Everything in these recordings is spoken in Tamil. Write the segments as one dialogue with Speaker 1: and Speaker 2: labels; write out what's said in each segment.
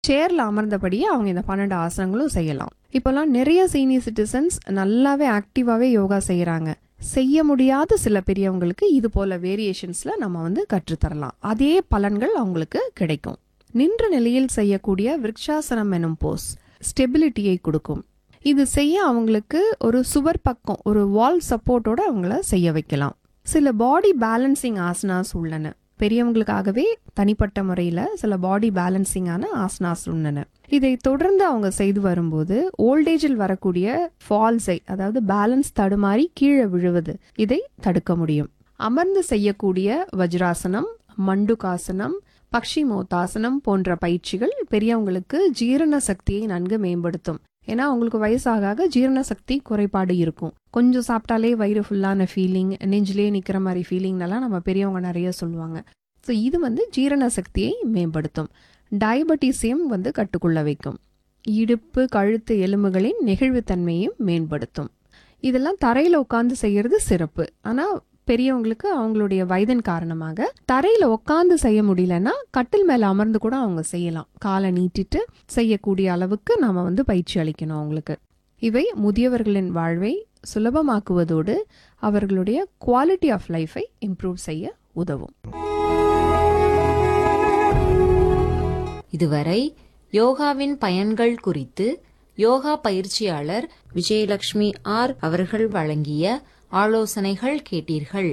Speaker 1: சேர்ல அமர்ந்தபடியே அவங்க இந்த பன்னெண்டு ஆசனங்களும் செய்யலாம் இப்போல்லாம் நிறைய சீனியர் சிட்டிசன்ஸ் நல்லாவே ஆக்டிவாவே யோகா செய்யறாங்க செய்ய முடியாத சில பெரியவங்களுக்கு இது போல வேரியேஷன்ஸ்ல நம்ம வந்து கற்றுத்தரலாம் அதே பலன்கள் அவங்களுக்கு கிடைக்கும் நின்ற நிலையில் செய்யக்கூடிய விருட்சாசனம் எனும் போஸ் ஸ்டெபிலிட்டியை கொடுக்கும் இது செய்ய அவங்களுக்கு ஒரு சுவர் பக்கம் ஒரு வால் சப்போர்ட்டோட அவங்கள செய்ய வைக்கலாம் சில பாடி பேலன்சிங் ஆசனாஸ் உள்ளன பெரியவங்களுக்காகவே தனிப்பட்ட முறையில் சில பாடி பேலன்சிங்கான ஆசனாஸ் உள்ளன இதை தொடர்ந்து அவங்க செய்து வரும்போது ஓல்டேஜில் வரக்கூடிய ஃபால்ஸை அதாவது பேலன்ஸ் தடுமாறி கீழே விழுவது இதை தடுக்க முடியும் அமர்ந்து செய்யக்கூடிய வஜ்ராசனம் மண்டுகாசனம் பக்ஷி மோத்தாசனம் போன்ற பயிற்சிகள் பெரியவங்களுக்கு ஜீரண சக்தியை நன்கு மேம்படுத்தும் ஏன்னா அவங்களுக்கு வயசாக ஆக ஜீரண சக்தி குறைபாடு இருக்கும் கொஞ்சம் சாப்பிட்டாலே வயிறு ஃபுல்லான ஃபீலிங் நெஞ்சிலே நிற்கிற மாதிரி ஃபீலிங்னெல்லாம் நம்ம பெரியவங்க நிறைய சொல்லுவாங்க ஸோ இது வந்து ஜீரண சக்தியை மேம்படுத்தும் டயபெட்டிஸையும் வந்து கட்டுக்குள்ள வைக்கும் இடுப்பு கழுத்து எலும்புகளின் நெகிழ்வுத்தன்மையும் மேம்படுத்தும் இதெல்லாம் தரையில் உட்காந்து செய்யறது சிறப்பு ஆனால் பெரியவங்களுக்கு அவங்களுடைய வயதின் காரணமாக தரையில உட்காந்து செய்ய முடியலன்னா கட்டில் மேல அமர்ந்து கூட அவங்க செய்யலாம் காலை நீட்டிட்டு செய்யக்கூடிய அளவுக்கு நாம வந்து பயிற்சி அளிக்கணும் அவங்களுக்கு இவை முதியவர்களின் வாழ்வை சுலபமாக்குவதோடு அவர்களுடைய குவாலிட்டி ஆஃப் லைஃபை இம்ப்ரூவ் செய்ய உதவும்
Speaker 2: இதுவரை யோகாவின் பயன்கள் குறித்து யோகா பயிற்சியாளர் விஜயலட்சுமி ஆர் அவர்கள் வழங்கிய ஆலோசனைகள் கேட்டீர்கள்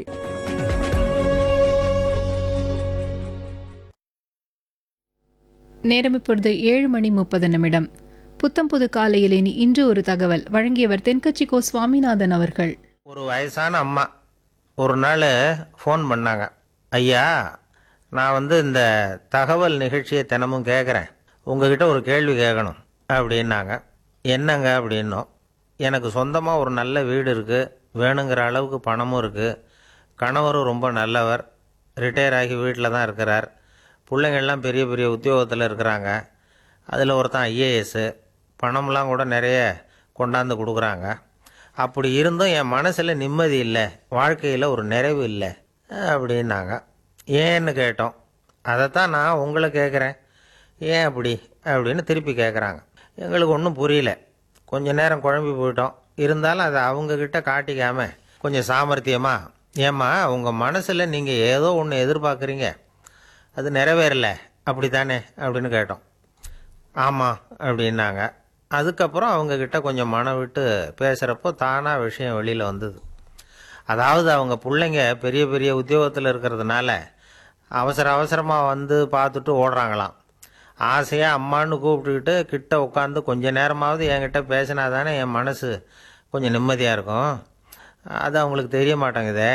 Speaker 3: நேரம் இப்பொழுது ஏழு மணி முப்பது நிமிடம் புத்தம் புது காலையில் இனி இன்று ஒரு தகவல் வழங்கியவர் தென்கட்சி கோ சுவாமிநாதன் அவர்கள்
Speaker 4: ஒரு வயசான அம்மா ஒரு நாள் ஃபோன் பண்ணாங்க ஐயா நான் வந்து இந்த தகவல் நிகழ்ச்சியை தினமும் கேட்குறேன் உங்ககிட்ட ஒரு கேள்வி கேட்கணும் அப்படின்னாங்க என்னங்க அப்படின்னோம் எனக்கு சொந்தமாக ஒரு நல்ல வீடு இருக்குது வேணுங்கிற அளவுக்கு பணமும் இருக்குது கணவரும் ரொம்ப நல்லவர் ரிட்டையர் ஆகி வீட்டில் தான் இருக்கிறார் பிள்ளைங்கள்லாம் பெரிய பெரிய உத்தியோகத்தில் இருக்கிறாங்க அதில் ஒருத்தன் ஐஏஎஸ்ஸு பணம்லாம் கூட நிறைய கொண்டாந்து கொடுக்குறாங்க அப்படி இருந்தும் என் மனசில் நிம்மதி இல்லை வாழ்க்கையில் ஒரு நிறைவு இல்லை அப்படின்னாங்க ஏன்னு கேட்டோம் அதைத்தான் நான் உங்களை கேட்குறேன் ஏன் அப்படி அப்படின்னு திருப்பி கேட்குறாங்க எங்களுக்கு ஒன்றும் புரியல கொஞ்ச நேரம் குழம்பி போயிட்டோம் இருந்தாலும் அதை அவங்கக்கிட்ட காட்டிக்காம கொஞ்சம் சாமர்த்தியமா ஏம்மா உங்கள் மனசில் நீங்கள் ஏதோ ஒன்று எதிர்பார்க்குறீங்க அது நிறைவேறல அப்படி தானே அப்படின்னு கேட்டோம் ஆமாம் அப்படின்னாங்க அதுக்கப்புறம் அவங்கக்கிட்ட கொஞ்சம் மனம் விட்டு பேசுகிறப்போ தானாக விஷயம் வெளியில் வந்தது அதாவது அவங்க பிள்ளைங்க பெரிய பெரிய உத்தியோகத்தில் இருக்கிறதுனால அவசர அவசரமாக வந்து பார்த்துட்டு ஓடுறாங்களாம் ஆசையாக அம்மான்னு கூப்பிட்டுக்கிட்டு கிட்ட உட்காந்து கொஞ்ச நேரமாவது என்கிட்ட பேசினா தானே என் மனசு கொஞ்சம் நிம்மதியாக இருக்கும் அது அவங்களுக்கு தெரிய மாட்டேங்குதே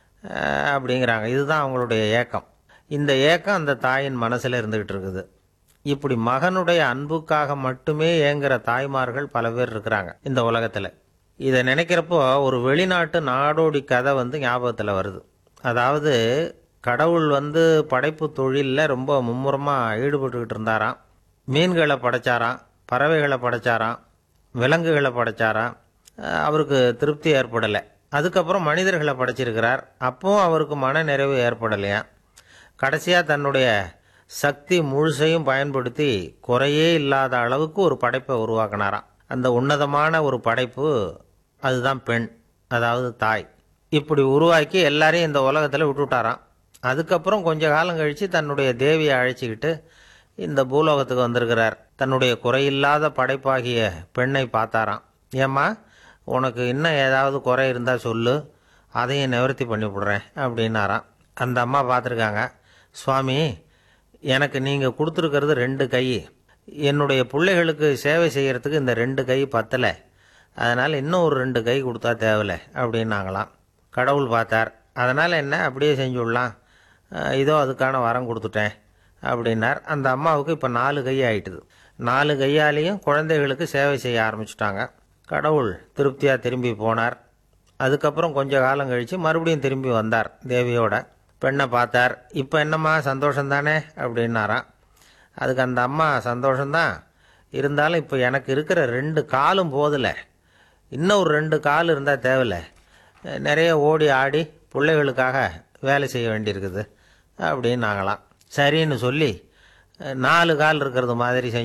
Speaker 4: அஹ் அப்படிங்கிறாங்க இதுதான் அவங்களுடைய ஏக்கம் இந்த ஏக்கம் அந்த தாயின் மனசில் இருந்துக்கிட்டு இருக்குது இப்படி மகனுடைய அன்புக்காக மட்டுமே ஏங்குற தாய்மார்கள் பல பேர் இருக்கிறாங்க இந்த உலகத்தில் இதை நினைக்கிறப்போ ஒரு வெளிநாட்டு நாடோடி கதை வந்து ஞாபகத்தில் வருது அதாவது கடவுள் வந்து படைப்பு தொழிலில் ரொம்ப மும்முரமாக ஈடுபட்டுக்கிட்டு இருந்தாராம் மீன்களை படைச்சாராம் பறவைகளை படைச்சாராம் விலங்குகளை படைச்சாராம் அஹ் அவருக்கு திருப்தி ஏற்படலை அதுக்கப்புறம் மனிதர்களை படைச்சிருக்கிறார் அப்பவும் அவருக்கு மன நிறைவு ஏற்படலையாம் கடைசியாக தன்னுடைய சக்தி முழுசையும் பயன்படுத்தி குறையே இல்லாத அளவுக்கு ஒரு படைப்பை உருவாக்கினாராம் அந்த உன்னதமான ஒரு படைப்பு அதுதான் பெண் அதாவது தாய் இப்படி உருவாக்கி எல்லாரையும் இந்த உலகத்தில் விட்டுவிட்டாராம் அதுக்கப்புறம் கொஞ்ச காலம் கழித்து தன்னுடைய தேவியை அழைச்சிக்கிட்டு இந்த பூலோகத்துக்கு வந்திருக்கிறார் தன்னுடைய குறையில்லாத படைப்பாகிய பெண்ணை பார்த்தாராம் ஏம்மா உனக்கு இன்னும் ஏதாவது குறை இருந்தால் சொல்லு அதையும் நிவர்த்தி பண்ணி விடுறேன் அப்படின்னாராம் அந்த அம்மா பார்த்துருக்காங்க சுவாமி எனக்கு நீங்கள் கொடுத்துருக்கிறது ரெண்டு கை என்னுடைய பிள்ளைகளுக்கு சேவை செய்கிறதுக்கு இந்த ரெண்டு கை பத்தலை அதனால் இன்னும் ஒரு ரெண்டு கை கொடுத்தா தேவலை அப்படின்னாங்களாம் கடவுள் பார்த்தார் அதனால் என்ன அப்படியே செஞ்சு விடலாம் அஹ் இதோ அதுக்கான வரம் கொடுத்துட்டேன் அப்படின்னார் அந்த அம்மாவுக்கு இப்போ நாலு கை ஆயிட்டுது நாலு கையாலேயும் குழந்தைகளுக்கு சேவை செய்ய ஆரம்பிச்சிட்டாங்க கடவுள் திருப்தியாக திரும்பி போனார் அதுக்கப்புறம் கொஞ்ச காலம் கழித்து மறுபடியும் திரும்பி வந்தார் தேவியோட பெண்ணை பார்த்தார் இப்போ என்னம்மா சந்தோஷம் தானே அப்படின்னாராம் அதுக்கு அந்த அம்மா சந்தோஷம்தான் இருந்தாலும் இப்போ எனக்கு இருக்கிற ரெண்டு காலும் போதில்லை இன்னும் ஒரு ரெண்டு கால் இருந்தால் தேவையில்ல நிறைய ஓடி ஆடி பிள்ளைகளுக்காக வேலை செய்ய வேண்டியிருக்குது அப்படின்னு நாங்களாம் சரின்னு சொல்லி நாலு கால் இருக்கிறது மாதிரி செஞ்சு